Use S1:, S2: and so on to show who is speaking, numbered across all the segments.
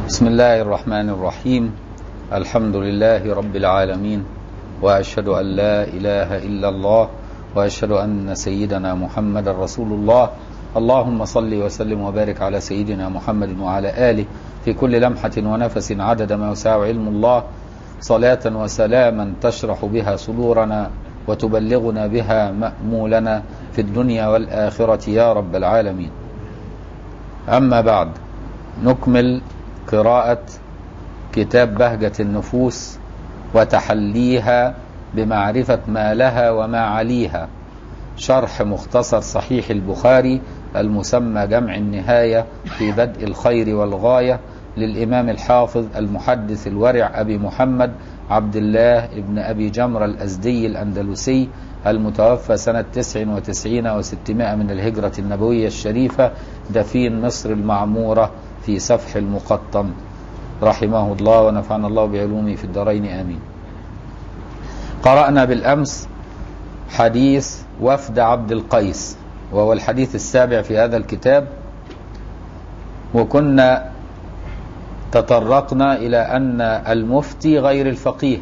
S1: بسم الله الرحمن الرحيم الحمد لله رب العالمين واشهد ان لا اله الا الله واشهد ان سيدنا محمد رسول الله اللهم صل وسلم وبارك على سيدنا محمد وعلى اله في كل لمحه ونفس عدد ما يسع علم الله صلاه وسلاما تشرح بها صدورنا وتبلغنا بها مامولنا في الدنيا والاخره يا رب العالمين اما بعد نكمل قراءة كتاب بهجة النفوس وتحليها بمعرفة ما لها وما عليها شرح مختصر صحيح البخاري المسمى جمع النهاية في بدء الخير والغاية للإمام الحافظ المحدث الورع أبي محمد عبد الله ابن أبي جمرة الأزدي الأندلسي المتوفى سنة 99 و600 من الهجرة النبوية الشريفة دفين مصر المعمورة في سفح المقطم رحمه الله ونفعنا الله بعلومه في الدارين آمين قرأنا بالأمس حديث وفد عبد القيس وهو الحديث السابع في هذا الكتاب وكنا تطرقنا إلى أن المفتي غير الفقيه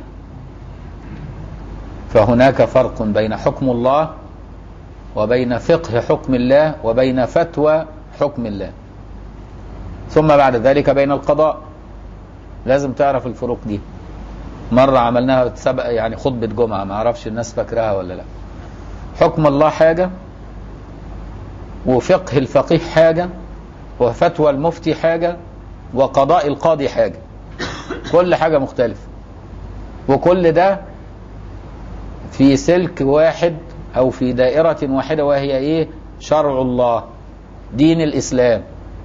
S1: فهناك فرق بين حكم الله وبين فقه حكم الله وبين فتوى حكم الله ثم بعد ذلك بين القضاء لازم تعرف الفروق دي مرة عملناها سبق يعني خطبة جمعة ما اعرفش الناس فاكراها ولا لا حكم الله حاجة وفقه الفقيه حاجة وفتوى المفتي حاجة وقضاء القاضي حاجة كل حاجة مختلفة وكل ده في سلك واحد او في دائرة واحدة وهي ايه شرع الله دين الاسلام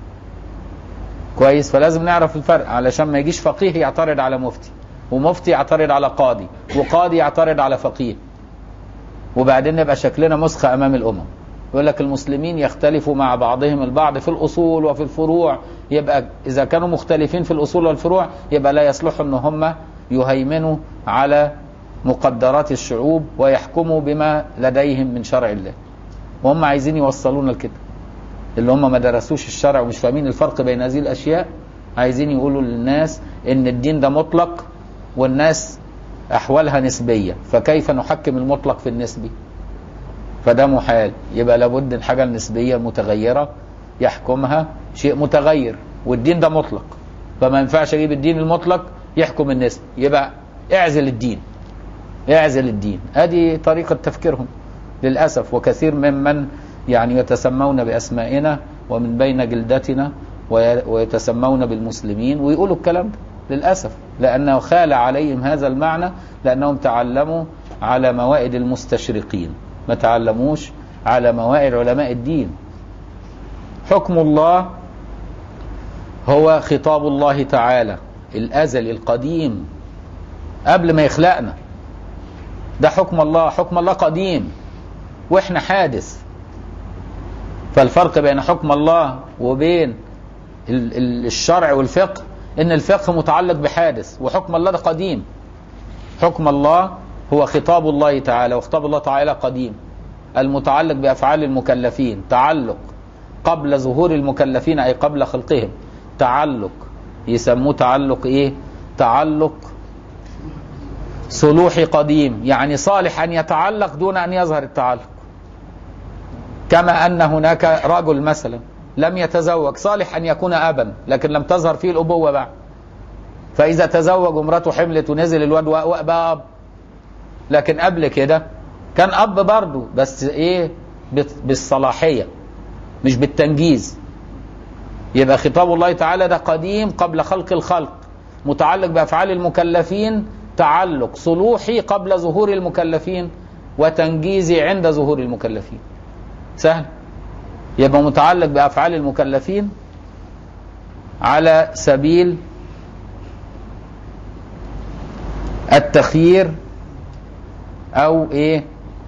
S1: كويس فلازم نعرف الفرق علشان ما يجيش فقيه يعترض على مفتي ومفتي يعترض على قاضي وقاضي يعترض على فقيه وبعدين نبقى شكلنا مسخة امام الامم يقول لك المسلمين يختلفوا مع بعضهم البعض في الاصول وفي الفروع يبقى اذا كانوا مختلفين في الاصول والفروع يبقى لا يصلح ان هم يهيمنوا على مقدرات الشعوب ويحكموا بما لديهم من شرع الله وهم عايزين يوصلونا لكده اللي هم ما درسوش الشرع ومش فاهمين الفرق بين هذه الاشياء عايزين يقولوا للناس ان الدين ده مطلق والناس احوالها نسبيه فكيف نحكم المطلق في النسبي فده محال يبقى لابد الحاجه النسبيه المتغيره يحكمها شيء متغير والدين ده مطلق فما ينفعش اجيب الدين المطلق يحكم النسبي يبقى اعزل الدين اعزل الدين ادي طريقه تفكيرهم للاسف وكثير ممن يعني يتسمون بأسمائنا ومن بين جلدتنا ويتسمون بالمسلمين ويقولوا الكلام ده للأسف لأنه خال عليهم هذا المعنى لأنهم تعلموا على موائد المستشرقين ما تعلموش على موائد علماء الدين حكم الله هو خطاب الله تعالى الأزل القديم قبل ما يخلقنا ده حكم الله حكم الله قديم واحنا حادث فالفرق بين حكم الله وبين الشرع والفقه ان الفقه متعلق بحادث وحكم الله ده قديم حكم الله هو خطاب الله تعالى وخطاب الله تعالى قديم المتعلق بافعال المكلفين تعلق قبل ظهور المكلفين اي قبل خلقهم تعلق يسموه تعلق ايه تعلق صلوحي قديم يعني صالح ان يتعلق دون ان يظهر التعلق كما أن هناك رجل مثلا لم يتزوج صالح أن يكون أبا لكن لم تظهر فيه الأبوة بعد فإذا تزوج ومراته حملت ونزل الواد بقى أب لكن قبل كده كان أب برضه بس إيه بالصلاحية مش بالتنجيز يبقى خطاب الله تعالى ده قديم قبل خلق الخلق متعلق بأفعال المكلفين تعلق صلوحي قبل ظهور المكلفين وتنجيزي عند ظهور المكلفين سهل يبقى متعلق بافعال المكلفين على سبيل التخيير او ايه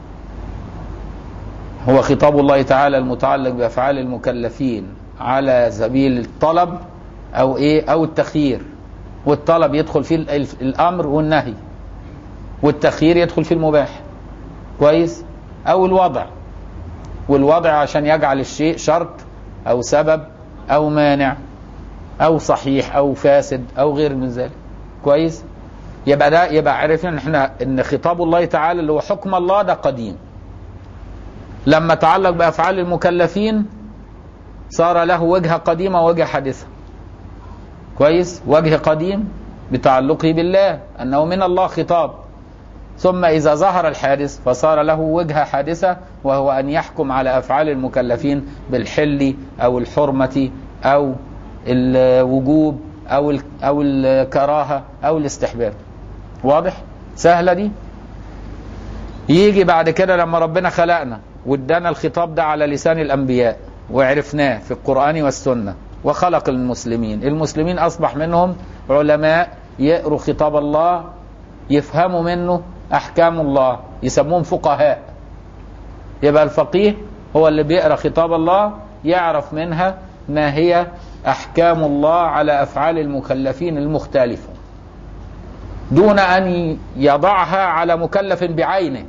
S1: هو خطاب الله تعالى المتعلق بافعال المكلفين على سبيل الطلب او ايه او التخيير والطلب يدخل فيه الامر والنهي والتخيير يدخل فيه المباح كويس او الوضع والوضع عشان يجعل الشيء شرط او سبب او مانع او صحيح او فاسد او غير من ذلك كويس يبقى ده يبقى عرفنا ان احنا ان خطاب الله تعالى اللي هو حكم الله ده قديم لما تعلق بافعال المكلفين صار له وجهه قديمه ووجهه حادثه كويس وجه قديم بتعلقه بالله انه من الله خطاب ثم اذا ظهر الحادث فصار له وجهه حادثه وهو ان يحكم على افعال المكلفين بالحل او الحرمه او الوجوب او او الكراهه او الاستحباب واضح سهله دي يجي بعد كده لما ربنا خلقنا وادانا الخطاب ده على لسان الانبياء وعرفناه في القران والسنه وخلق المسلمين المسلمين اصبح منهم علماء يقروا خطاب الله يفهموا منه احكام الله يسموهم فقهاء يبقى الفقيه هو اللي بيقرا خطاب الله يعرف منها ما هي احكام الله على افعال المكلفين المختلفه دون ان يضعها على مكلف بعينه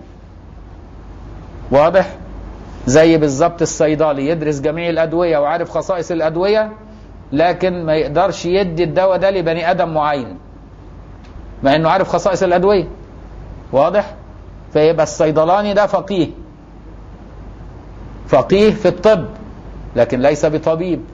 S1: واضح زي بالظبط الصيدلي يدرس جميع الادويه وعارف خصائص الادويه لكن ما يقدرش يدي الدواء ده لبني ادم معين مع انه عارف خصائص الادويه واضح فيبقى الصيدلاني ده فقيه فقيه في الطب لكن ليس بطبيب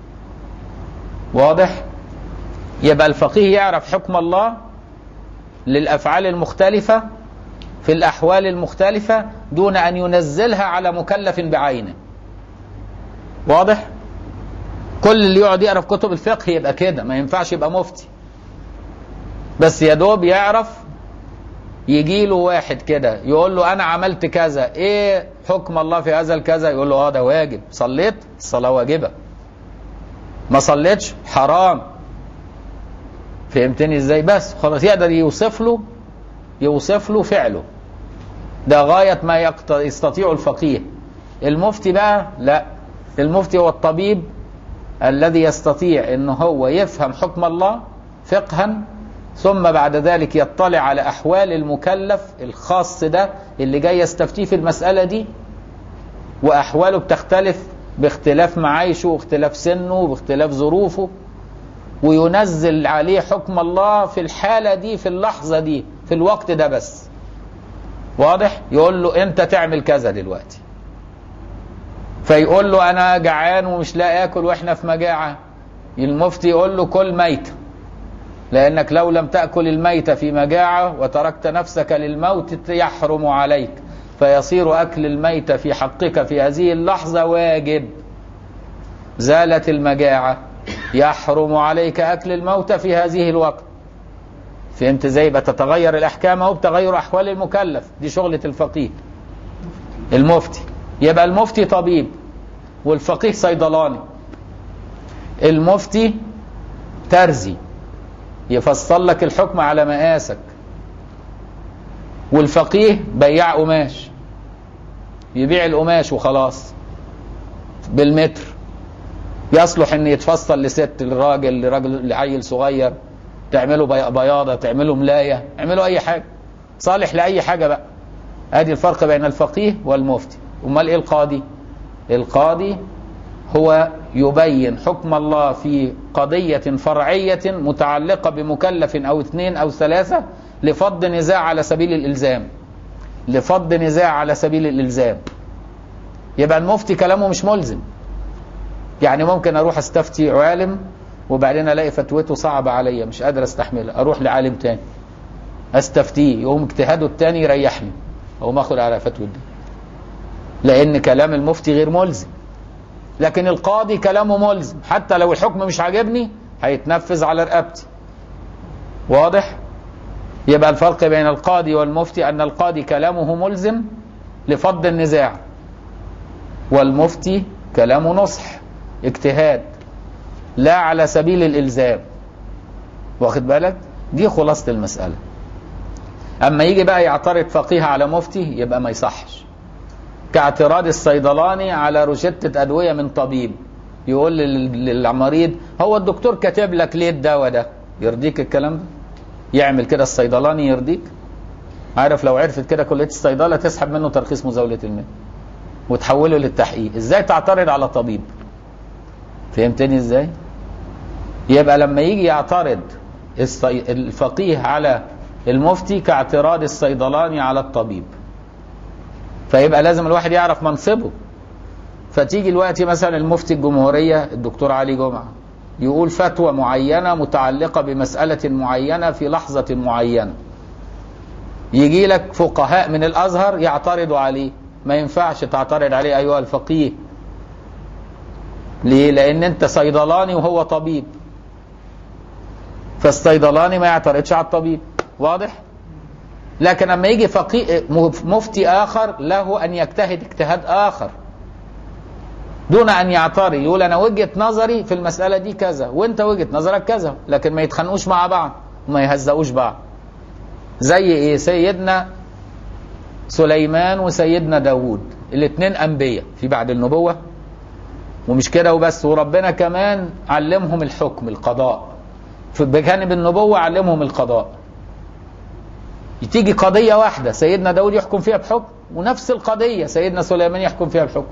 S1: واضح يبقى الفقيه يعرف حكم الله للافعال المختلفه في الاحوال المختلفه دون ان ينزلها على مكلف بعينه واضح كل اللي يقعد يقرا في كتب الفقه يبقى كده ما ينفعش يبقى مفتي بس يا دوب يعرف يجي له واحد كده يقول له انا عملت كذا ايه حكم الله في هذا الكذا يقول له اه ده واجب صليت الصلاه واجبه ما صليتش حرام فهمتني ازاي بس خلاص يقدر يوصف له يوصف له فعله ده غاية ما يستطيع الفقيه المفتي بقى لا المفتي هو الطبيب الذي يستطيع ان هو يفهم حكم الله فقها ثم بعد ذلك يطلع على احوال المكلف الخاص ده اللي جاي يستفتيه في المسألة دي واحواله بتختلف باختلاف معايشه واختلاف سنه واختلاف ظروفه وينزل عليه حكم الله في الحالة دي في اللحظة دي في الوقت ده بس واضح يقول له انت تعمل كذا دلوقتي فيقول له انا جعان ومش لاقي اكل واحنا في مجاعة المفتي يقول له كل ميتة لانك لو لم تأكل الميتة في مجاعة وتركت نفسك للموت يحرم عليك فيصير اكل الميتة في حقك في هذه اللحظة واجب زالت المجاعة يحرم عليك اكل الموتى في هذه الوقت فهمت ازاي يبقى تتغير الاحكام اهو بتغير احوال المكلف دي شغله الفقيه المفتي يبقى المفتي طبيب والفقيه صيدلاني المفتي ترزي يفصل لك الحكم على مقاسك والفقيه بياع قماش يبيع القماش وخلاص بالمتر يصلح ان يتفصل لست لراجل لراجل لعيل صغير تعمله بياضة تعمله ملاية اعملوا اي حاجة صالح لاي حاجة بقى ادي الفرق بين الفقيه والمفتي امال ايه القاضي القاضي هو يبين حكم الله في قضية فرعية متعلقة بمكلف او اثنين او ثلاثة لفض نزاع على سبيل الالزام لفض نزاع على سبيل الالزام يبقى المفتي كلامه مش ملزم يعني ممكن اروح استفتي عالم وبعدين الاقي فتوته صعبة عليا مش قادر استحملها اروح لعالم تاني استفتيه يقوم اجتهاده التاني يريحني اقوم اخد على فتوى دي لان كلام المفتي غير ملزم لكن القاضي كلامه ملزم حتى لو الحكم مش عاجبني هيتنفذ على رقبتي واضح يبقى الفرق بين القاضي والمفتي ان القاضي كلامه ملزم لفض النزاع والمفتي كلامه نصح اجتهاد لا على سبيل الالزام واخد بالك دي خلاصه المساله اما يجي بقى يعترض فقيه على مفتي يبقى ما يصحش كاعتراض الصيدلاني على روشتة أدوية من طبيب يقول للمريض هو الدكتور كاتب لك ليه الدواء ده يرضيك الكلام ده يعمل كده الصيدلاني يرضيك عارف لو عرفت كده كلية الصيدلة تسحب منه ترخيص مزاولة المهنة وتحوله للتحقيق ازاي تعترض على طبيب فهمتني ازاي يبقى لما يجي يعترض الصي- الفقيه على المفتي كاعتراض الصيدلاني على الطبيب فيبقى لازم الواحد يعرف منصبه فتيجي الوقت مثلا المفتي الجمهورية الدكتور علي جمعة يقول فتوى معينة متعلقة بمسألة معينة في لحظة معينة يجي لك فقهاء من الأزهر يعترضوا عليه ما ينفعش تعترض عليه أيها الفقيه ليه؟ لأن أنت صيدلاني وهو طبيب فالصيدلاني ما يعترضش على الطبيب واضح؟ لكن لما يجي فقيه مفتي آخر له أن يجتهد اجتهاد آخر دون أن يعترض يقول أنا وجهة نظري في المسألة دي كذا وأنت وجهة نظرك كذا لكن ما يتخانقوش مع بعض وما يهزقوش بعض زي إيه سيدنا سليمان وسيدنا داوود الاثنين أنبياء في بعد النبوة ومش كده وبس وربنا كمان علمهم الحكم القضاء في بجانب النبوة علمهم القضاء تيجي قضية واحدة سيدنا داود يحكم فيها بحكم ونفس القضية سيدنا سليمان يحكم فيها بحكم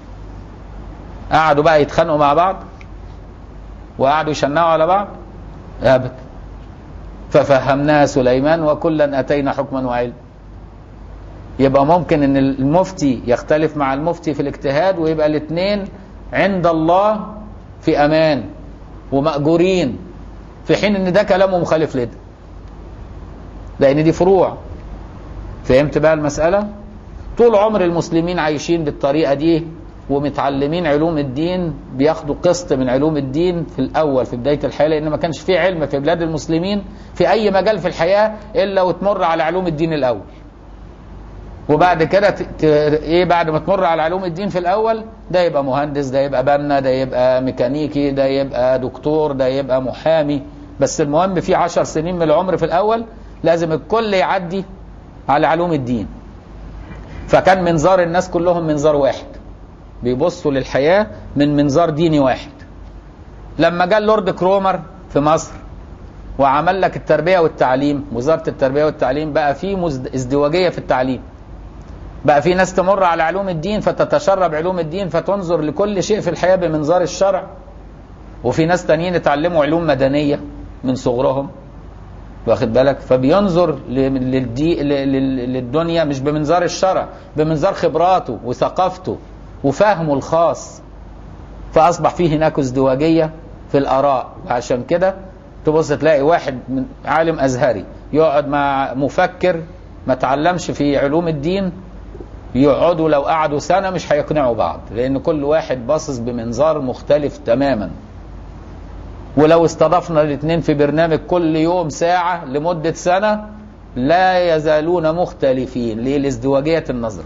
S1: قعدوا بقى يتخانقوا مع بعض وقعدوا يشنعوا على بعض ابدا ففهمناها سليمان وكلا اتينا حكما وعلم يبقى ممكن ان المفتي يختلف مع المفتي في الاجتهاد ويبقى الاثنين عند الله في امان ومأجورين في حين ان ده كلامه مخالف لده لان دي فروع فهمت بقى المسألة طول عمر المسلمين عايشين بالطريقة دي ومتعلمين علوم الدين بياخدوا قسط من علوم الدين في الاول في بدايه الحياه لان ما كانش في علم في بلاد المسلمين في اي مجال في الحياه الا وتمر على علوم الدين الاول وبعد كده ت... ت... ايه بعد ما تمر على علوم الدين في الاول ده يبقى مهندس ده يبقى بنا ده يبقى ميكانيكي ده يبقى دكتور ده يبقى محامي بس المهم في عشر سنين من العمر في الاول لازم الكل يعدي على علوم الدين فكان منظار الناس كلهم منظار واحد بيبصوا للحياة من منظار ديني واحد لما جاء اللورد كرومر في مصر وعمل لك التربية والتعليم وزارة التربية والتعليم بقى في مزد- ازدواجية في التعليم بقى في ناس تمر على علوم الدين فتتشرب علوم الدين فتنظر لكل شيء في الحياة بمنظار الشرع وفي ناس تانيين اتعلموا علوم مدنية من صغرهم واخد بالك فبينظر ل- للدي ل- ل- للدنيا مش بمنظار الشرع بمنظار خبراته وثقافته وفهمه الخاص فاصبح فيه هناك ازدواجيه في الاراء عشان كده تبص تلاقي واحد من عالم ازهري يقعد مع مفكر ما تعلمش في علوم الدين يقعدوا لو قعدوا سنه مش هيقنعوا بعض لان كل واحد باصص بمنظار مختلف تماما ولو استضفنا الاثنين في برنامج كل يوم ساعه لمده سنه لا يزالون مختلفين ليه لازدواجيه النظر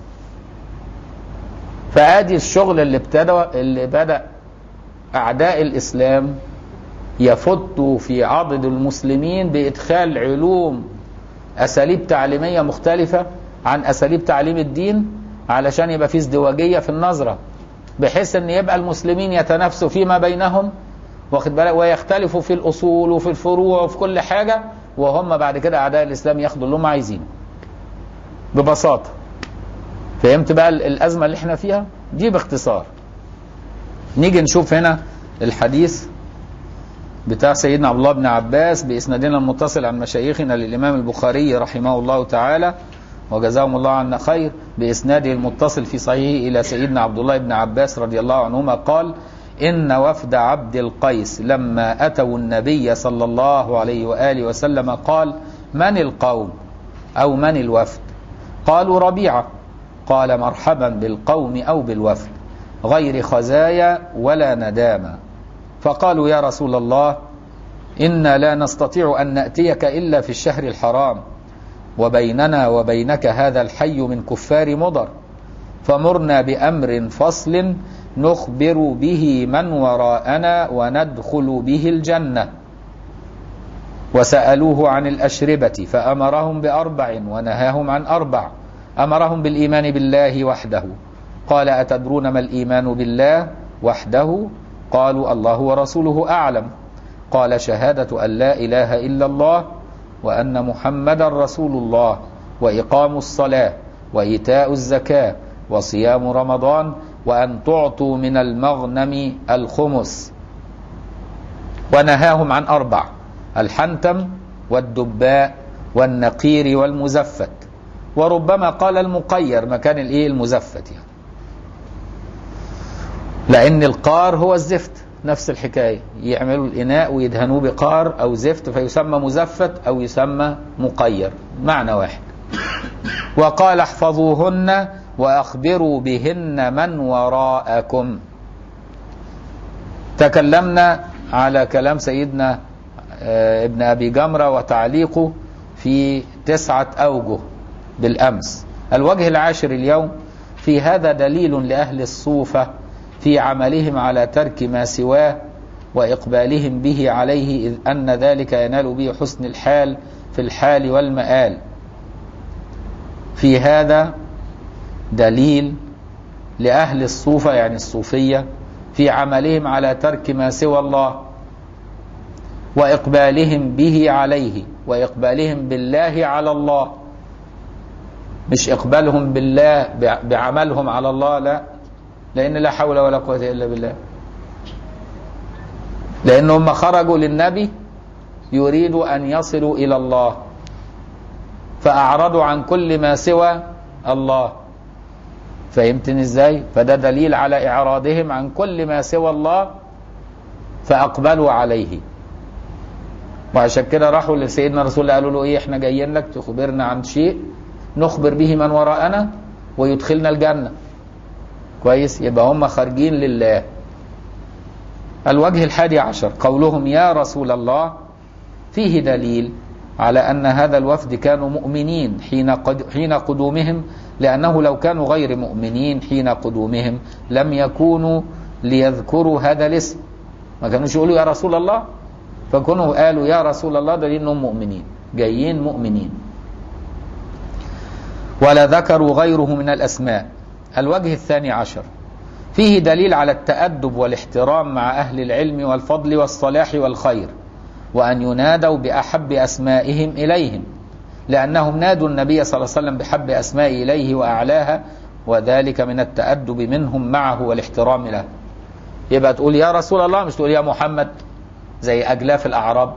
S1: فادي الشغل اللي ابتدى اللي بدا اعداء الاسلام يفتوا في عضد المسلمين بادخال علوم اساليب تعليميه مختلفه عن اساليب تعليم الدين علشان يبقى في ازدواجيه في النظره بحيث ان يبقى المسلمين يتنافسوا فيما بينهم واخد بالك ويختلفوا في الاصول وفي الفروع وفي كل حاجه وهم بعد كده اعداء الاسلام ياخدوا اللي هم عايزينه ببساطه فهمت بقى ال- الازمه اللي احنا فيها دي باختصار نيجي نشوف هنا الحديث بتاع سيدنا عبد الله بن عباس باسنادنا المتصل عن مشايخنا للامام البخاري رحمه الله تعالى وجزاهم الله عنا خير باسناده المتصل في صحيحه الى سيدنا عبد الله بن عباس رضي الله عنهما قال ان وفد عبد القيس لما اتوا النبي صلى الله عليه واله وسلم قال من القوم او من الوفد قالوا ربيعه قال مرحبا بالقوم او بالوفد غير خزايا ولا ندامه فقالوا يا رسول الله انا لا نستطيع ان ناتيك الا في الشهر الحرام وبيننا وبينك هذا الحي من كفار مضر فمرنا بامر فصل نخبر به من وراءنا وندخل به الجنه وسالوه عن الاشربه فامرهم باربع ونهاهم عن اربع امرهم بالايمان بالله وحده قال اتدرون ما الايمان بالله وحده قالوا الله ورسوله اعلم قال شهاده ان لا اله الا الله وان محمدا رسول الله واقام الصلاه وايتاء الزكاه وصيام رمضان وان تعطوا من المغنم الخمس ونهاهم عن أربع الحنتم والدباء والنقير والمزفت وربما قال المقير مكان الايه المزفت يعني لأن القار هو الزفت نفس الحكاية يعملوا الإناء ويدهنوه بقار أو زفت فيسمى مزفت أو يسمى مقير معنى واحد وقال احفظوهن وأخبروا بهن من وراءكم تكلمنا على كلام سيدنا ابن أبي جمرة وتعليقه في تسعة أوجه بالأمس الوجه العاشر اليوم في هذا دليل لأهل الصوفة في عملهم على ترك ما سواه وإقبالهم به عليه إذ أن ذلك ينال به حسن الحال في الحال والمآل في هذا دليل لأهل الصوفة يعني الصوفية في عملهم على ترك ما سوى الله وإقبالهم به عليه وإقبالهم بالله على الله مش إقبالهم بالله بعملهم على الله لا لأن لا حول ولا قوة إلا بالله لأنهم خرجوا للنبي يريدوا أن يصلوا إلى الله فأعرضوا عن كل ما سوى الله فهمتني ازاي فده دليل على إعراضهم عن كل ما سوى الله فأقبلوا عليه وعشان كده راحوا لسيدنا رسول الله قالوا له ايه احنا جايين لك تخبرنا عن شيء نخبر به من وراءنا ويدخلنا الجنة كويس يبقى هم خارجين لله الوجه الحادي عشر قولهم يا رسول الله فيه دليل على أن هذا الوفد كانوا مؤمنين حين, قد حين قدومهم لأنه لو كانوا غير مؤمنين حين قدومهم لم يكونوا ليذكروا هذا الاسم ما كانوش يقولوا يا رسول الله فكونوا قالوا يا رسول الله دليل انهم مؤمنين جايين مؤمنين ولا ذكروا غيره من الأسماء الوجه الثاني عشر فيه دليل على التأدب والاحترام مع أهل العلم والفضل والصلاح والخير وأن ينادوا بأحب أسمائهم إليهم لأنهم نادوا النبي صلى الله عليه وسلم بحب أسماء إليه وأعلاها وذلك من التأدب منهم معه والاحترام له يبقى تقول يا رسول الله مش تقول يا محمد زي أجلاف الأعراب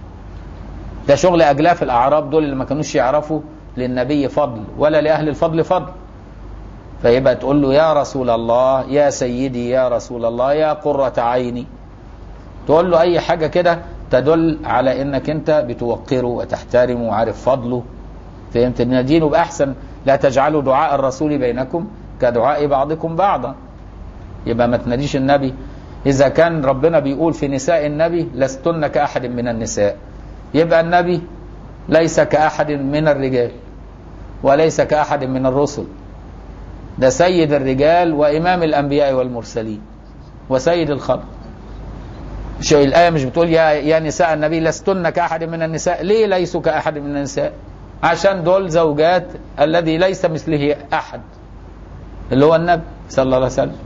S1: ده شغل أجلاف الأعراب دول اللي ما كانوش يعرفوا للنبي فضل ولا لأهل الفضل فضل فيبقى تقول له يا رسول الله يا سيدي يا رسول الله يا قرة عيني تقول له أي حاجة كده تدل على انك انت بتوقره وتحترمه وعارف فضله فهمت ان دينه باحسن لا تجعلوا دعاء الرسول بينكم كدعاء بعضكم بعضا يبقى ما تناديش النبي اذا كان ربنا بيقول في نساء النبي لستن كاحد من النساء يبقى النبي ليس كاحد من الرجال وليس كاحد من الرسل ده سيد الرجال وامام الانبياء والمرسلين وسيد الخلق شو الآية مش بتقول يا يا نساء النبي لستن كأحد من النساء ليه ليسوا كأحد من النساء عشان دول زوجات الذي ليس مثله أحد اللي هو النبي صلى الله عليه وسلم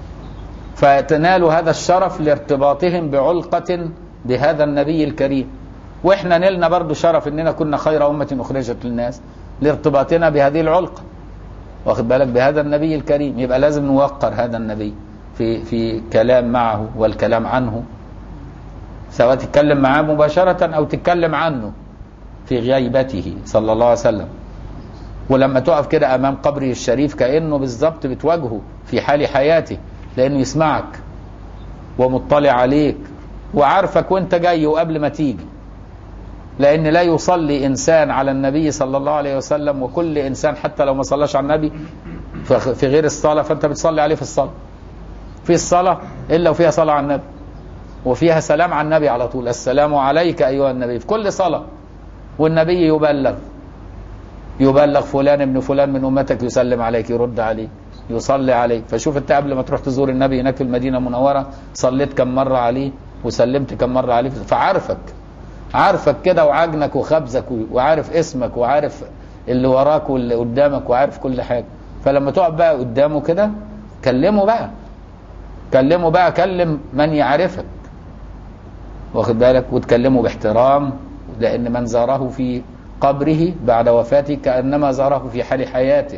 S1: فتنال هذا الشرف لارتباطهم بعلقة بهذا النبي الكريم واحنا نلنا برضو شرف اننا كنا خير أمة أخرجت للناس لارتباطنا بهذه العلقة واخد بالك بهذا النبي الكريم يبقى لازم نوقر هذا النبي في في كلام معه والكلام عنه سواء تتكلم معاه مباشرة أو تتكلم عنه في غيبته صلى الله عليه وسلم ولما تقف كده أمام قبره الشريف كأنه بالظبط بتواجهه في حال حياته لأنه يسمعك ومطلع عليك وعارفك وانت جاي وقبل ما تيجي لأن لا يصلي إنسان على النبي صلى الله عليه وسلم وكل إنسان حتى لو ما صلاش على النبي في غير الصلاة فأنت بتصلي عليه في الصلاة في الصلاة إلا وفيها صلاة على النبي وفيها سلام على النبي على طول السلام عليك أيها النبي في كل صلاة والنبي يبلغ يبلغ فلان ابن فلان من أمتك يسلم عليك يرد عليك يصلي عليك فشوف انت قبل ما تروح تزور النبي هناك في المدينة المنورة صليت كم مرة عليه وسلمت كم مرة عليه فعارفك عارفك كده وعجنك وخبزك وعارف اسمك وعارف اللي وراك واللي قدامك وعارف كل حاجة فلما تقعد بقى قدامه كده كلمه بقى كلمه بقى كلم من يعرفك واخد بالك وتكلمه باحترام لأن من زاره في قبره بعد وفاته كأنما زاره في حال حياته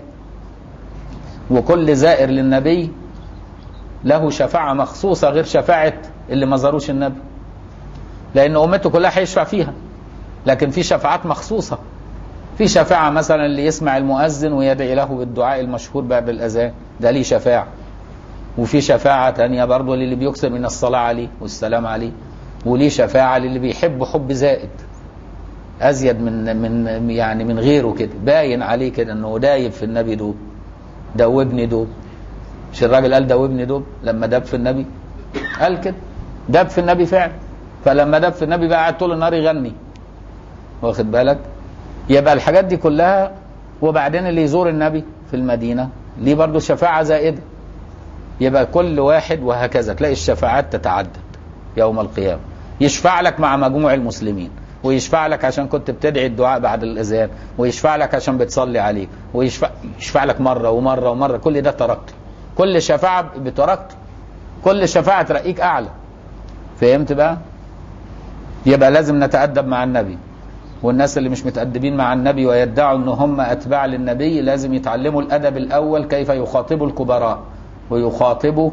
S1: وكل زائر للنبي له شفاعة مخصوصة غير شفاعة اللي ما زاروش النبي لان امته كلها هيشفع فيها لكن في شفاعات مخصوصه في شفاعه مثلا اللي يسمع المؤذن ويدعي له بالدعاء المشهور بعد الاذان ده ليه شفاعه وفي شفاعه تانية برضه للي بيكثر من الصلاه عليه والسلام عليه وليه شفاعه للي بيحب حب زائد ازيد من من يعني من غيره كده باين عليه كده انه دايب في النبي دوب دوبني دوب مش الراجل قال دوبني دوب لما دب في النبي قال كده دب في النبي فعلا فلما دب في النبي بقى قاعد طول النهار يغني واخد بالك يبقى الحاجات دي كلها وبعدين اللي يزور النبي في المدينه ليه برضه شفاعه زائده يبقى كل واحد وهكذا تلاقي الشفاعات تتعدد يوم القيامه يشفع لك مع مجموع المسلمين ويشفع لك عشان كنت بتدعي الدعاء بعد الاذان ويشفع لك عشان بتصلي عليه ويشفع يشفع لك مره ومره ومره كل ده ترقي كل شفاعه بترقي كل شفاعه ترقيك اعلى فهمت بقى يبقى لازم نتادب مع النبي والناس اللي مش متأدبين مع النبي ويدعوا ان هم اتباع للنبي لازم يتعلموا الادب الاول كيف يخاطبوا الكبراء ويخاطبوا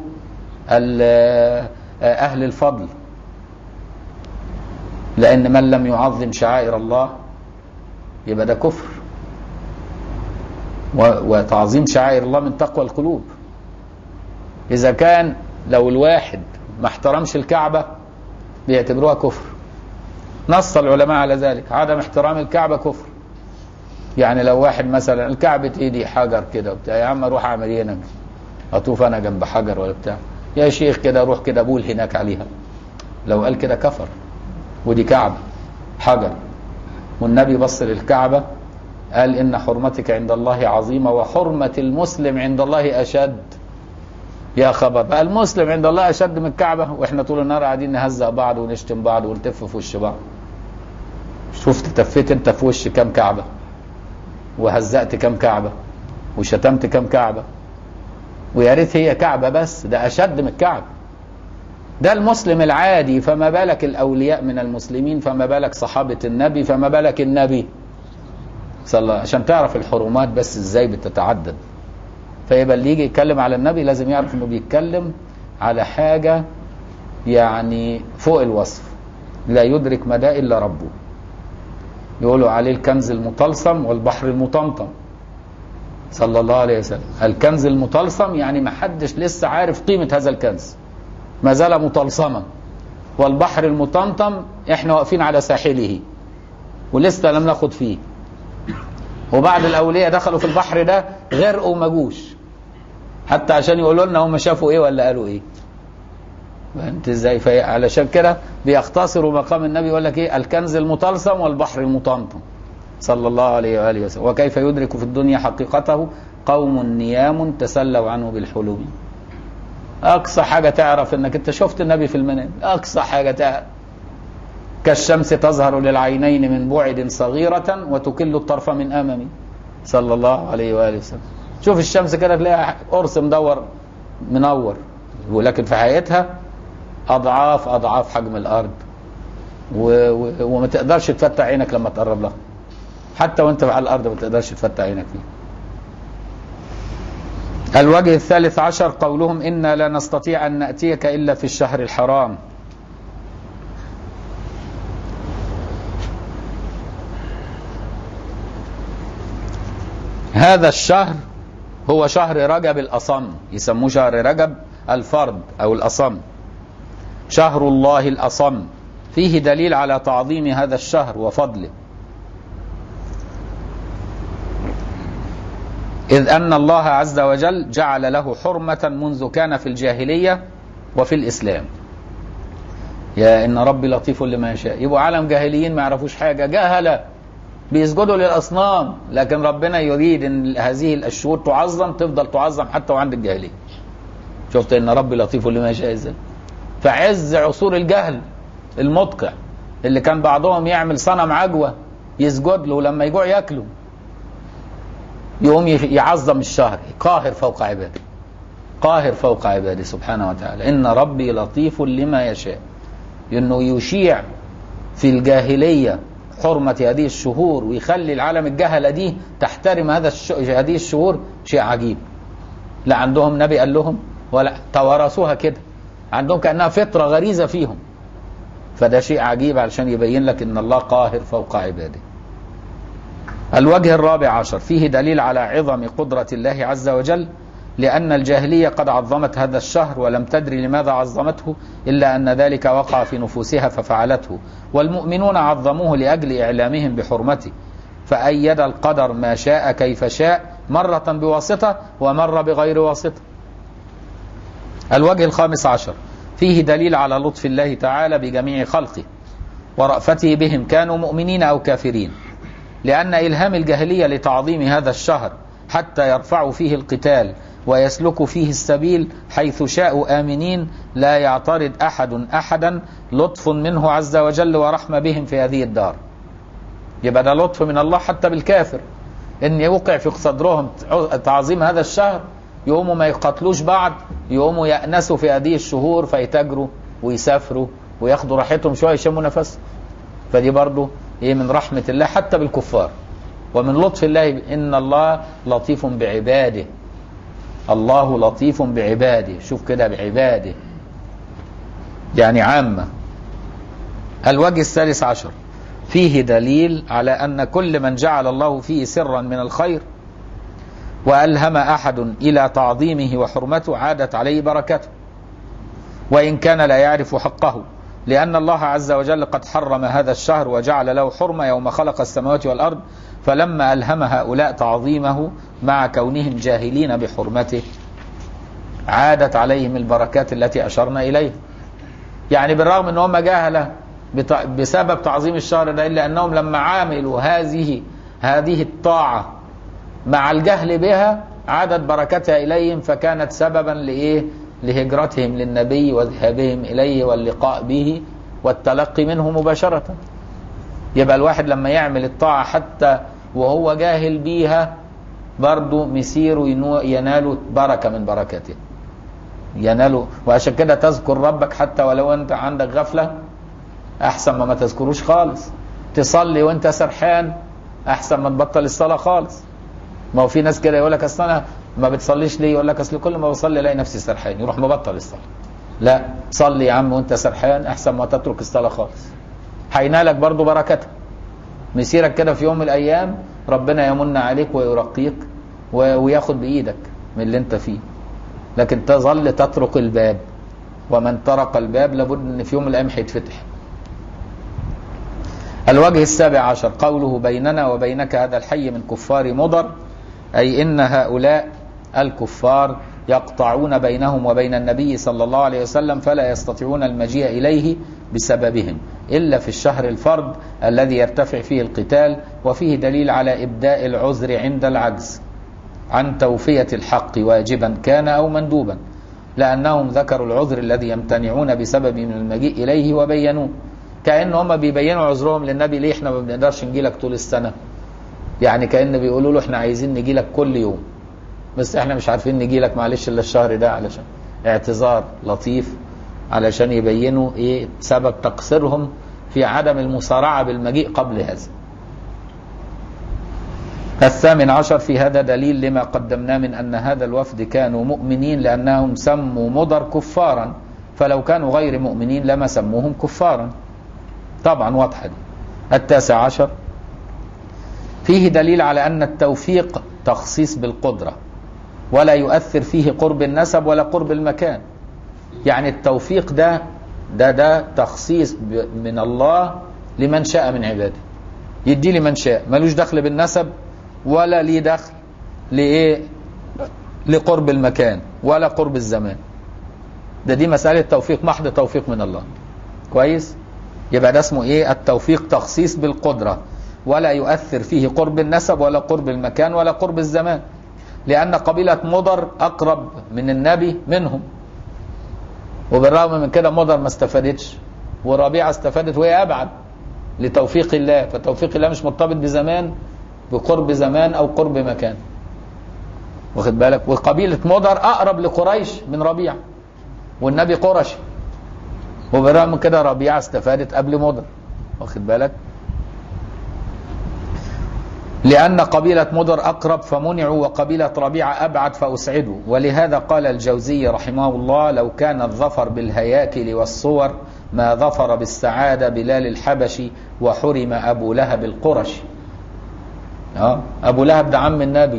S1: اهل الفضل لان من لم يعظم شعائر الله يبقى ده كفر وتعظيم شعائر الله من تقوى القلوب اذا كان لو الواحد ما احترمش الكعبه بيعتبروها كفر نص العلماء على ذلك عدم احترام الكعبة كفر يعني لو واحد مثلا الكعبة ايدي حجر كده وبتاع يا عم اروح اعمل ايه انا اطوف انا جنب حجر ولا بتاع يا شيخ كده اروح كده بول هناك عليها لو قال كده كفر ودي كعبة حجر والنبي بص للكعبة قال ان حرمتك عند الله عظيمة وحرمة المسلم عند الله اشد يا خبر بقى المسلم عند الله اشد من الكعبه واحنا طول النهار قاعدين نهزق بعض ونشتم بعض ونتف في وش بعض شفت تفيت انت في وش كام كعبه وهزقت كام كعبه وشتمت كام كعبه ويا ريت هي كعبه بس ده اشد من الكعبه ده المسلم العادي فما بالك الاولياء من المسلمين فما بالك صحابه النبي فما بالك النبي صلى الله عشان تعرف الحرمات بس ازاي بتتعدد فيبقى اللي يجي يتكلم على النبي لازم يعرف انه بيتكلم على حاجه يعني فوق الوصف لا يدرك مدى الا ربه يقولوا عليه الكنز المطلسم والبحر المطمطم صلى الله عليه وسلم الكنز المطلسم يعني ما حدش لسه عارف قيمه هذا الكنز ما زال مطلسما والبحر المطمطم احنا واقفين على ساحله ولسه لم ناخد فيه وبعد الاولياء دخلوا في البحر ده غرقوا وما جوش حتى عشان يقولوا لنا هم شافوا ايه ولا قالوا ايه فهمت ازاي في علشان كده بيختصروا مقام النبي يقول لك ايه الكنز المطلسم والبحر المطمطم صلى الله عليه واله وسلم وكيف يدرك في الدنيا حقيقته قوم نيام تسلوا عنه بالحلم اقصى حاجه تعرف انك انت شفت النبي في المنام اقصى حاجه تعرف كالشمس تظهر للعينين من بعد صغيرة وتكل الطرف من أمامي صلى الله عليه وآله وسلم شوف الشمس كده تلاقيها قرص مدور منور ولكن في حقيقتها أضعاف أضعاف حجم الأرض و... و... وما تقدرش تفتح عينك لما تقرب لها حتى وانت على الأرض ما تقدرش تفتح عينك فيها الوجه الثالث عشر قولهم إنا لا نستطيع أن نأتيك إلا في الشهر الحرام هذا الشهر هو شهر رجب الأصم يسموه شهر رجب الفرد أو الأصم شهر الله الأصم فيه دليل على تعظيم هذا الشهر وفضله إذ أن الله عز وجل جعل له حرمة منذ كان في الجاهلية وفي الإسلام يا إن ربي لطيف لما يشاء يبقوا عالم جاهليين ما يعرفوش حاجة جهلة بيسجدوا للاصنام لكن ربنا يريد ان هذه الشهور تعظم تفضل تعظم حتى وعند الجاهليه شفت ان ربي لطيف لما يشاء ازاي فعز عصور الجهل المدقع اللي كان بعضهم يعمل صنم عجوه يسجد له ولما يجوع ياكله يقوم يعظم الشهر قاهر فوق عباده قاهر فوق عباده سبحانه وتعالى ان ربي لطيف لما يشاء انه يشيع في الجاهليه حرمة هذه الشهور ويخلي العالم الجهلة دي تحترم هذا الش... هذه الشهور شيء عجيب لا عندهم نبي قال لهم ولا توارثوها كده عندهم كأنها فطرة غريزة فيهم فده شيء عجيب علشان يبين لك ان الله قاهر فوق عباده الوجه الرابع عشر فيه دليل على عظم قدرة الله عز وجل لأن الجاهلية قد عظمت هذا الشهر ولم تدري لماذا عظمته إلا أن ذلك وقع في نفوسها ففعلته والمؤمنون عظموه لأجل إعلامهم بحرمته فأيد القدر ما شاء كيف شاء مرة بواسطة ومرة بغير واسطة الوجه الخامس عشر فيه دليل على لطف الله تعالى بجميع خلقه ورأفته بهم كانوا مؤمنين أو كافرين لأن إلهام الجاهلية لتعظيم هذا الشهر حتى يرفعوا فيه القتال ويسلكوا فيه السبيل حيث شاءوا آمنين لا يعترض أحد أحدا لطف منه عز وجل ورحمة بهم في هذه الدار يبقى ده لطف من الله حتى بالكافر ان يوقع في صدرهم تعظيم هذا الشهر يقوموا ما يقاتلوش بعض يقوموا يأنسوا في هذه الشهور فيتاجروا ويسافروا وياخدوا راحتهم شويه يشموا نفسهم فدي برضو ايه من رحمه الله حتى بالكفار ومن لطف الله ان الله لطيف بعباده الله لطيف بعباده شوف كده بعباده يعني عامه الوجه الثالث عشر فيه دليل على ان كل من جعل الله فيه سرا من الخير والهم احد الى تعظيمه وحرمته عادت عليه بركته وان كان لا يعرف حقه لان الله عز وجل قد حرم هذا الشهر وجعل له حرمه يوم خلق السماوات والارض فلما الهم هؤلاء تعظيمه مع كونهم جاهلين بحرمته عادت عليهم البركات التي اشرنا اليها يعني بالرغم ان هم جهله بسبب تعظيم الشهر ده الا انهم لما عاملوا هذه هذه الطاعه مع الجهل بها عادت بركتها اليهم فكانت سببا لايه؟ لهجرتهم للنبي وذهابهم اليه واللقاء به والتلقي منه مباشره. يبقى الواحد لما يعمل الطاعه حتى وهو جاهل بيها برضه مسيره ينال بركه من بركاته. ينال وعشان كده تذكر ربك حتى ولو انت عندك غفله احسن ما ما تذكروش خالص. تصلي وانت سرحان احسن ما تبطل الصلاه خالص. ما هو في ناس كده يقول لك اصل انا ما بتصليش ليه؟ يقول لك اصل كل ما بصلي الاقي نفسي سرحان يروح مبطل الصلاه. لا صلي يا عم وانت سرحان احسن ما تترك الصلاه خالص. هينالك برضه بركتها. مسيرك كده في يوم من الايام ربنا يمن عليك ويرقيك وياخد بايدك من اللي انت فيه. لكن تظل تطرق الباب ومن طرق الباب لابد ان في يوم من الايام هيتفتح. الوجه السابع عشر قوله بيننا وبينك هذا الحي من كفار مضر أي إن هؤلاء الكفار يقطعون بينهم وبين النبي صلى الله عليه وسلم فلا يستطيعون المجيء إليه بسببهم إلا في الشهر الفرد الذي يرتفع فيه القتال وفيه دليل على إبداء العذر عند العجز عن توفية الحق واجبا كان أو مندوبا لأنهم ذكروا العذر الذي يمتنعون بسبب من المجيء إليه وبينوه كأن هم بيبينوا عذرهم للنبي ليه احنا ما بنقدرش نجي لك طول السنة يعني كأن بيقولوا له احنا عايزين نجي لك كل يوم بس احنا مش عارفين نجي لك معلش الا الشهر ده علشان اعتذار لطيف علشان يبينوا ايه سبب تقصيرهم في عدم المسارعة بالمجيء قبل هذا الثامن عشر في هذا دليل لما قدمناه من أن هذا الوفد كانوا مؤمنين لأنهم سموا مضر كفارا فلو كانوا غير مؤمنين لما سموهم كفارا طبعا واضحة دي التاسع عشر فيه دليل على أن التوفيق تخصيص بالقدرة ولا يؤثر فيه قرب النسب ولا قرب المكان يعني التوفيق ده ده ده تخصيص من الله لمن شاء من عباده يدي لمن شاء ملوش دخل بالنسب ولا ليه دخل لإيه لقرب المكان ولا قرب الزمان ده دي مسألة توفيق محض توفيق من الله كويس يبقى ده اسمه ايه التوفيق تخصيص بالقدرة ولا يؤثر فيه قرب النسب ولا قرب المكان ولا قرب الزمان لأن قبيلة مضر أقرب من النبي منهم وبالرغم من كده مضر ما استفادتش وربيعة استفادت وهي أبعد لتوفيق الله فتوفيق الله مش مرتبط بزمان بقرب زمان أو قرب مكان واخد بالك وقبيلة مضر أقرب لقريش من ربيعة والنبي قرشي وبالرغم من كده ربيعة استفادت قبل مضر واخد بالك لأن قبيلة مضر أقرب فمنعوا وقبيلة ربيعة أبعد فأسعدوا ولهذا قال الجوزي رحمه الله لو كان الظفر بالهياكل والصور ما ظفر بالسعادة بلال الحبشي وحرم أبو لهب القرشي أه؟ أبو لهب ده عم النبي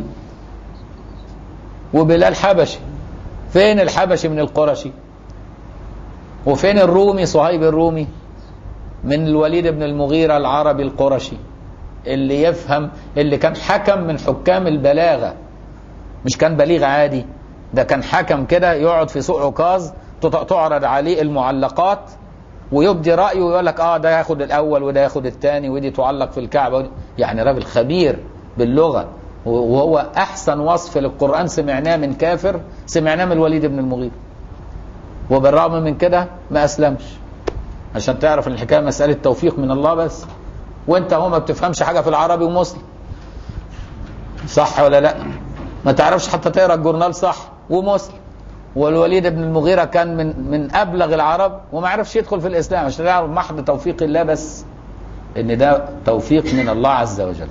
S1: وبلال حبشي فين الحبشي من القرشي وفين الرومي صهيب الرومي من الوليد بن المغيرة العربي القرشي اللي يفهم اللي كان حكم من حكام البلاغة مش كان بليغ عادي ده كان حكم كده يقعد في سوق عكاظ تعرض عليه المعلقات ويبدي رأيه ويقول لك اه ده ياخد الأول وده ياخد الثاني ودي تعلق في الكعبة ودي يعني راجل خبير باللغة وهو أحسن وصف للقرآن سمعناه من كافر سمعناه من الوليد بن المغيرة وبالرغم من كده ما أسلمش عشان تعرف ان الحكايه مساله توفيق من الله بس وانت هو ما بتفهمش حاجه في العربي ومسلم صح ولا لا ما تعرفش حتى تقرا الجورنال صح ومسلم والوليد بن المغيرة كان من من أبلغ العرب وما عرفش يدخل في الإسلام عشان يعرف محض توفيق الله بس إن ده توفيق من الله عز وجل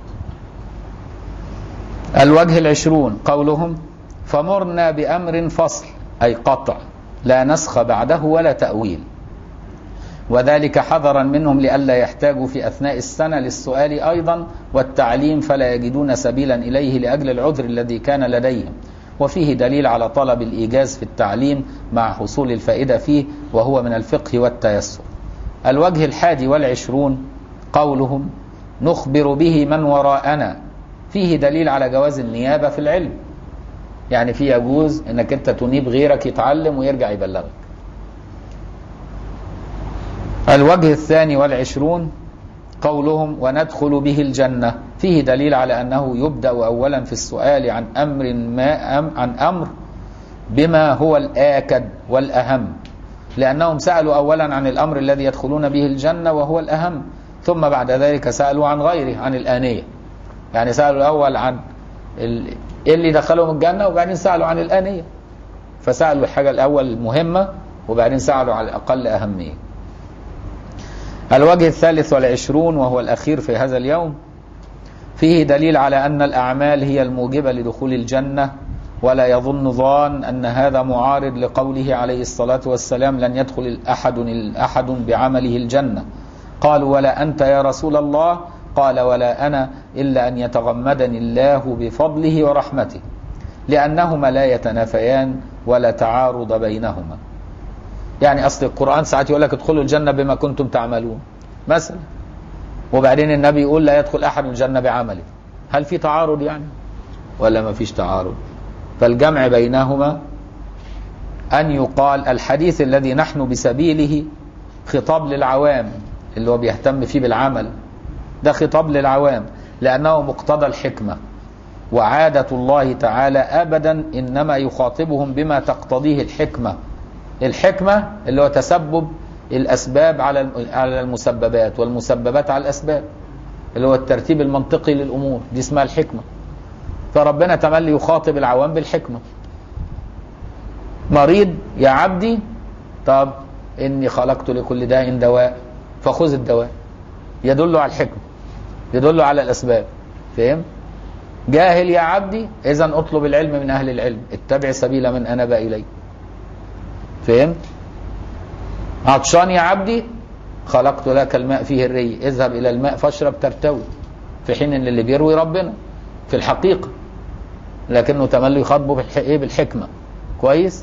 S1: الوجه العشرون قولهم فمرنا بأمر فصل أي قطع لا نسخ بعده ولا تأويل وذلك حذرا منهم لئلا يحتاجوا في اثناء السنه للسؤال ايضا والتعليم فلا يجدون سبيلا اليه لاجل العذر الذي كان لديهم وفيه دليل على طلب الايجاز في التعليم مع حصول الفائده فيه وهو من الفقه والتيسر. الوجه الحادي والعشرون قولهم نخبر به من وراءنا فيه دليل على جواز النيابه في العلم. يعني في يجوز انك انت تنيب غيرك يتعلم ويرجع يبلغك. الوجه الثاني والعشرون قولهم وندخل به الجنة فيه دليل على أنه يبدأ أولا في السؤال عن أمر ما أم عن أمر بما هو الآكد والأهم لأنهم سألوا أولا عن الأمر الذي يدخلون به الجنة وهو الأهم ثم بعد ذلك سألوا عن غيره عن الآنية يعني سألوا الأول عن ال... اللي دخلهم الجنة وبعدين سألوا عن الآنية فسألوا الحاجة الأول المهمة وبعدين سألوا على الأقل أهمية الوجه الثالث والعشرون وهو الأخير في هذا اليوم فيه دليل على أن الأعمال هي الموجبة لدخول الجنة ولا يظن ظان أن هذا معارض لقوله عليه الصلاة والسلام لن يدخل أحد أحد بعمله الجنة قالوا ولا أنت يا رسول الله قال ولا أنا إلا أن يتغمدني الله بفضله ورحمته لأنهما لا يتنافيان ولا تعارض بينهما يعني اصل القران ساعات يقول لك ادخلوا الجنه بما كنتم تعملون مثلا وبعدين النبي يقول لا يدخل احد الجنه بعمله هل في تعارض يعني ولا ما فيش تعارض فالجمع بينهما ان يقال الحديث الذي نحن بسبيله خطاب للعوام اللي هو بيهتم فيه بالعمل ده خطاب للعوام لانه مقتضى الحكمه وعاده الله تعالى ابدا انما يخاطبهم بما تقتضيه الحكمه الحكمة اللي هو تسبب الأسباب على على المسببات والمسببات على الأسباب اللي هو الترتيب المنطقي للأمور دي اسمها الحكمة فربنا تملي يخاطب العوام بالحكمة مريض يا عبدي طب إني خلقت لكل داء دواء فخذ الدواء يدل على الحكمة يدل على الأسباب فهم جاهل يا عبدي إذا اطلب العلم من أهل العلم اتبع سبيل من أناب إليه فهمت عطشان يا عبدي خلقت لك الماء فيه الري اذهب الى الماء فاشرب ترتوي في حين ان اللي بيروي ربنا في الحقيقه لكنه تملي يخاطبه ايه بالحكمه كويس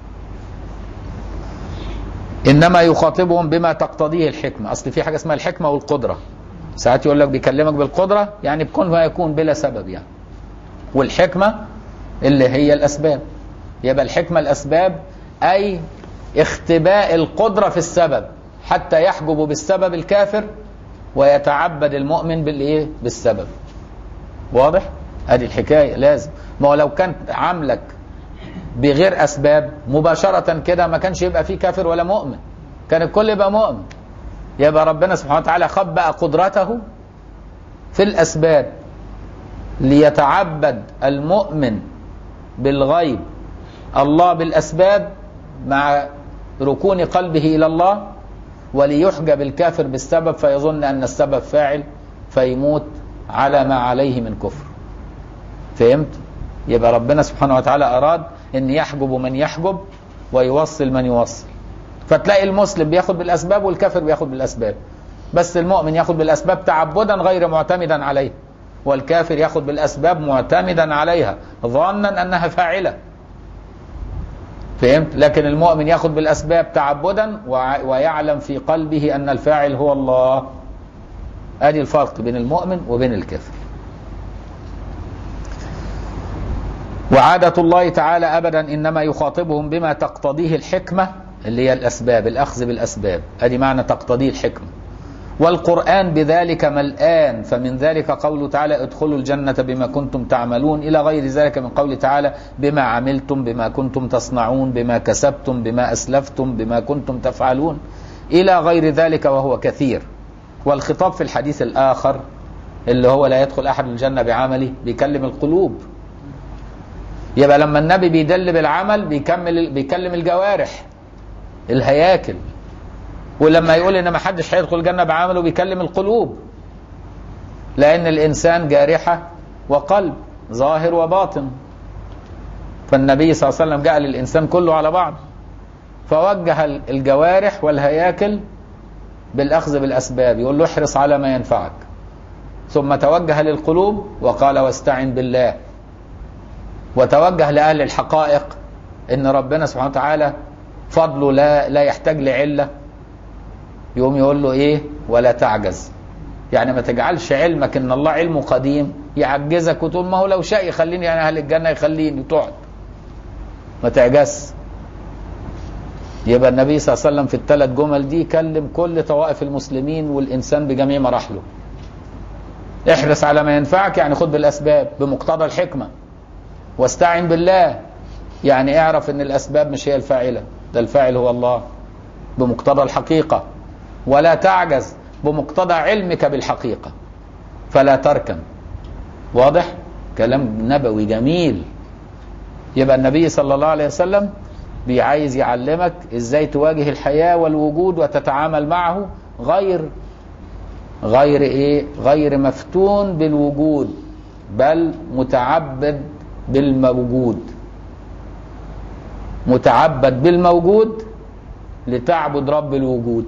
S1: انما يخاطبهم بما تقتضيه الحكمه اصل في حاجه اسمها الحكمه والقدره ساعات يقول لك بيكلمك بالقدره يعني بكون ما يكون بلا سبب يعني والحكمه اللي هي الاسباب يبقى الحكمه الاسباب أي اختباء القدرة في السبب حتى يحجب بالسبب الكافر ويتعبد المؤمن بالايه بالسبب واضح ادي الحكايه لازم ما هو لو كان عاملك بغير اسباب مباشره كده ما كانش يبقى فيه كافر ولا مؤمن كان الكل يبقى مؤمن يبقى ربنا سبحانه وتعالى خبأ قدرته في الاسباب ليتعبد المؤمن بالغيب الله بالاسباب مع ركون قلبه الى الله وليحجب الكافر بالسبب فيظن ان السبب فاعل فيموت على ما عليه من كفر فهمت يبقى ربنا سبحانه وتعالى أراد أن يحجب من يحجب ويوصل من يوصل فتلاقي المسلم بياخد بالأسباب والكافر بياخد بالأسباب بس المؤمن ياخد بالأسباب تعبدا غير معتمدا عليه والكافر ياخد بالأسباب معتمدا عليها ظانا أنها فاعلة فهمت لكن المؤمن ياخد بالأسباب تعبدا ويعلم في قلبه أن الفاعل هو الله ادي الفرق بين المؤمن وبين الكافر وعادة الله تعالى أبدا إنما يخاطبهم بما تقتضيه الحكمة اللي هي الأسباب الأخذ بالأسباب ادي معنى تقتضيه الحكمة والقرآن بذلك ملآن فمن ذلك قوله تعالى ادخلوا الجنة بما كنتم تعملون إلى غير ذلك من قوله تعالى بما عملتم بما كنتم تصنعون بما كسبتم بما أسلفتم بما كنتم تفعلون إلى غير ذلك وهو كثير والخطاب في الحديث الآخر اللي هو لا يدخل أحد الجنة بعمله بيكلم القلوب يبقى لما النبي بيدل بالعمل بيكمل بيكلم الجوارح الهياكل ولما يقول ان ما حدش هيدخل الجنه بعمله بيكلم القلوب لان الانسان جارحه وقلب ظاهر وباطن فالنبي صلى الله عليه وسلم جعل الانسان كله على بعض فوجه الجوارح والهياكل بالاخذ بالاسباب يقول له احرص على ما ينفعك ثم توجه للقلوب وقال واستعن بالله وتوجه لاهل الحقائق ان ربنا سبحانه وتعالى فضله لا لا يحتاج لعله يقوم يقول له ايه ولا تعجز يعني ما تجعلش علمك ان الله علمه قديم يعجزك وتقول ما هو لو شاء يخليني يعني اهل الجنه يخليني تقعد ما تعجز يبقى النبي صلى الله عليه وسلم في الثلاث جمل دي كلم كل طوائف المسلمين والانسان بجميع مراحله احرص على ما ينفعك يعني خد بالاسباب بمقتضى الحكمه واستعن بالله يعني اعرف ان الاسباب مش هي الفاعله ده الفاعل هو الله بمقتضى الحقيقه ولا تعجز بمقتضى علمك بالحقيقه فلا تركن واضح كلام نبوي جميل يبقى النبي صلى الله عليه وسلم بيعايز يعلمك ازاي تواجه الحياه والوجود وتتعامل معه غير غير ايه غير مفتون بالوجود بل متعبد بالموجود متعبد بالموجود لتعبد رب الوجود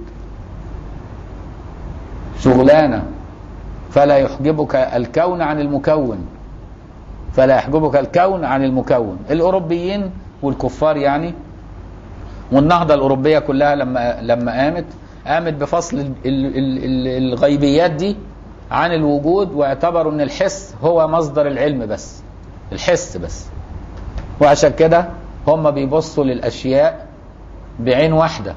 S1: شغلانه فلا يحجبك الكون عن المكون فلا يحجبك الكون عن المكون الاوروبيين والكفار يعني والنهضه الاوروبيه كلها لما لما قامت قامت بفصل ال ال ال الغيبيات دي عن الوجود واعتبروا ان الحس هو مصدر العلم بس الحس بس وعشان كده هم بيبصوا للاشياء بعين واحده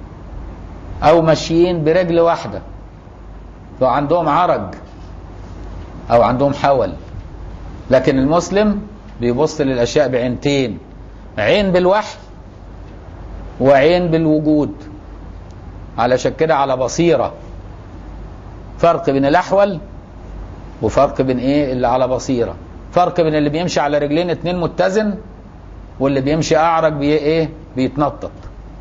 S1: او ماشيين برجل واحده فعندهم عرج او عندهم حول لكن المسلم بيبص للاشياء بعينتين عين بالوحي وعين بالوجود علشان كده على بصيره فرق بين الاحول وفرق بين ايه اللي على بصيره فرق بين اللي بيمشي على رجلين اتنين متزن واللي بيمشي اعرج بي ايه بيتنطط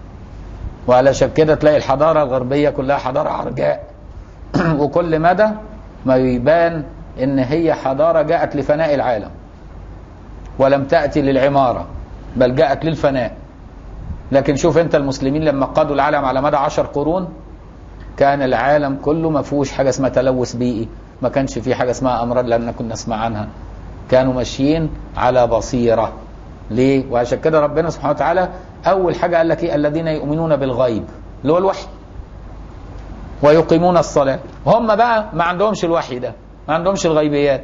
S1: وعلشان كده تلاقي الحضاره الغربيه كلها حضاره عرجاء وكل مدى ما يبان ان هي حضاره جاءت لفناء العالم ولم تاتي للعماره بل جاءت للفناء لكن شوف انت المسلمين لما قادوا العالم على مدى عشر قرون كان العالم كله ما فيهوش حاجه اسمها تلوث بيئي ما كانش فيه حاجه اسمها امراض لان كنا نسمع عنها كانوا ماشيين على بصيره ليه وعشان كده ربنا سبحانه وتعالى اول حاجه قال لك ايه الذين يؤمنون بالغيب اللي هو الوحي ويقيمون الصلاه هم بقى ما عندهمش الوحي ده ما عندهمش الغيبيات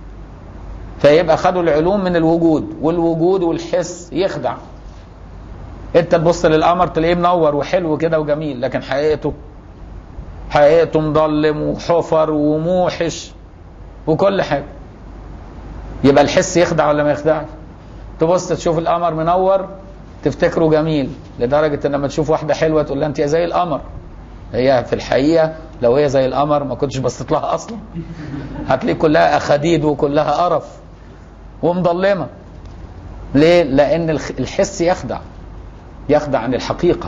S1: فيبقى خدوا العلوم من الوجود والوجود والحس يخدع انت تبص للقمر تلاقيه منور وحلو كده وجميل لكن حقيقته حقيقته مظلم وحفر وموحش وكل حاجه يبقى الحس يخدع ولا ما يخدعش تبص تشوف القمر منور تفتكره جميل لدرجه ان لما تشوف واحده حلوه تقول لها انت زي القمر هي في الحقيقه لو هي زي القمر ما كنتش بصيت لها اصلا هتلاقي كلها اخاديد وكلها قرف ومضلمه ليه لان الحس يخدع يخدع عن الحقيقه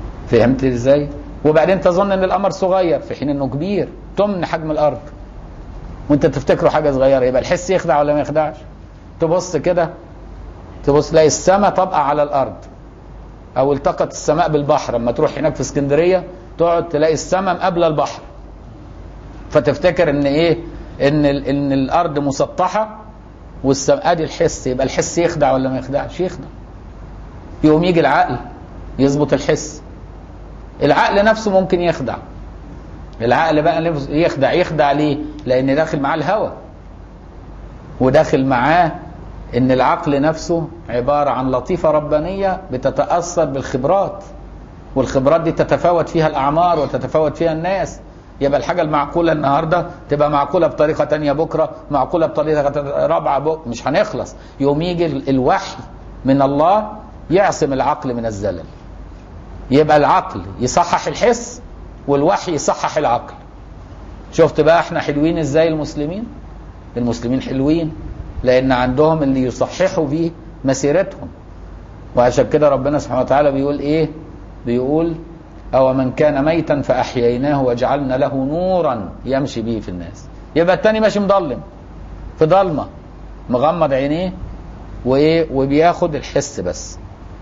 S1: فهمت ازاي وبعدين تظن ان القمر صغير في حين انه كبير تمن حجم الارض وانت تفتكره حاجه صغيره يبقى الحس يخدع ولا ما يخدعش تبص كده تبص تلاقي السماء طبقه على الارض او التقت السماء بالبحر اما تروح هناك في اسكندريه تقعد تلاقي السماء مقابله البحر فتفتكر ان ايه ان ال- ان الارض مسطحه والسماء ادي الحس يبقى الحس يخدع ولا ما يخدعش يخدع يقوم يجي العقل يظبط الحس العقل نفسه ممكن يخدع العقل بقى نفسه يخدع يخدع ليه لان داخل معاه الهوى وداخل معاه ان العقل نفسه عباره عن لطيفه ربانيه بتتاثر بالخبرات والخبرات دي تتفاوت فيها الاعمار وتتفاوت فيها الناس يبقى الحاجه المعقوله النهارده تبقى معقوله بطريقه تانية بكره معقوله بطريقه رابعه بكره مش هنخلص يوم يجي ال- الوحي من الله يعصم العقل من الزلل يبقى العقل يصحح الحس والوحي يصحح العقل شفت بقى احنا حلوين ازاي المسلمين المسلمين حلوين لان عندهم اللي يصححوا بيه مسيرتهم وعشان كده ربنا سبحانه وتعالى بيقول ايه بيقول او من كان ميتا فاحييناه وجعلنا له نورا يمشي به في الناس يبقى التاني ماشي مضلم في ضلمه مغمض عينيه وايه وبياخد الحس بس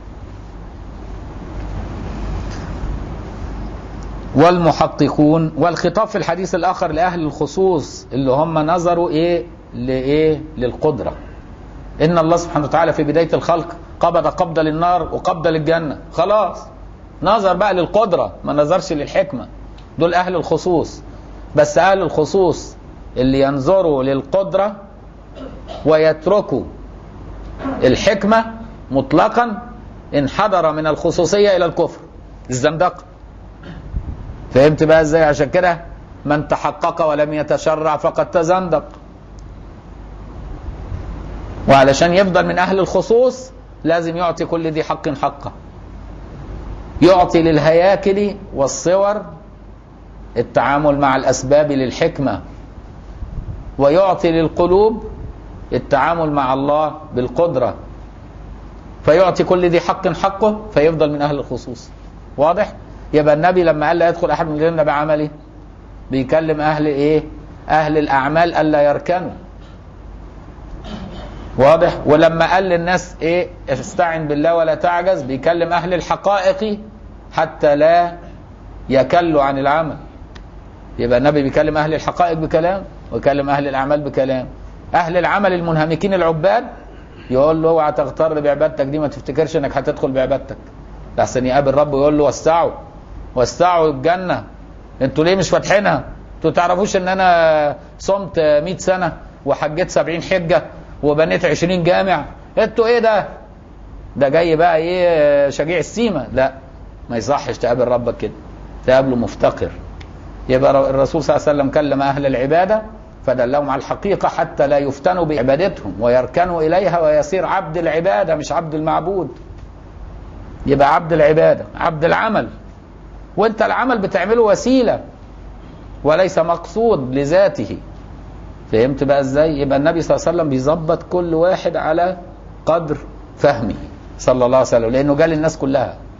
S1: والمحققون والخطاب في الحديث الاخر لاهل الخصوص اللي هم نظروا ايه لايه للقدره ان الله سبحانه وتعالى في بدايه الخلق قبض قبضه للنار وقبضه للجنه خلاص نظر بقى للقدره ما نظرش للحكمه دول اهل الخصوص بس اهل الخصوص اللي ينظروا للقدره ويتركوا الحكمه مطلقا انحدر من الخصوصيه الى الكفر الزندقه فهمت بقى ازاي عشان كده من تحقق ولم يتشرع فقد تزندق وعلشان يفضل من اهل الخصوص لازم يعطي كل ذي حق حقه يعطي للهياكل والصور التعامل مع الاسباب للحكمه ويعطي للقلوب التعامل مع الله بالقدره فيعطي كل ذي حق حقه فيفضل من اهل الخصوص واضح يبقى النبي لما قال لا يدخل احد من الجنه بعمله بيكلم اهل ايه اهل الاعمال الا يركنوا واضح ولما قال للناس ايه استعن بالله ولا تعجز بيكلم اهل الحقائق حتى لا يكلوا عن العمل يبقى النبي بيكلم اهل الحقائق بكلام ويكلم اهل الاعمال بكلام اهل العمل المنهمكين العباد يقول له اوعى تغتر بعبادتك دي ما تفتكرش انك هتدخل بعبادتك لحسن يقابل ربه ويقول له وسعوا وسعوا الجنه انتوا ليه مش فاتحينها انتوا تعرفوش ان انا صمت 100 سنه وحجيت 70 حجه وبنيت 20 جامع انتوا ايه ده ده جاي بقى ايه شجيع السيمه لا ما يصحش تقابل ربك كده تقابله مفتقر يبقى الرسول صلى الله عليه وسلم كلم اهل العباده فدلهم على الحقيقه حتى لا يفتنوا بعبادتهم ويركنوا اليها ويصير عبد العباده مش عبد المعبود يبقى عبد العباده عبد العمل وانت العمل بتعمله وسيله وليس مقصود لذاته فهمت بقى ازاي يبقى النبي صلى الله عليه وسلم بيظبط كل واحد على قدر فهمه صلى الله عليه وسلم لانه جال الناس كلها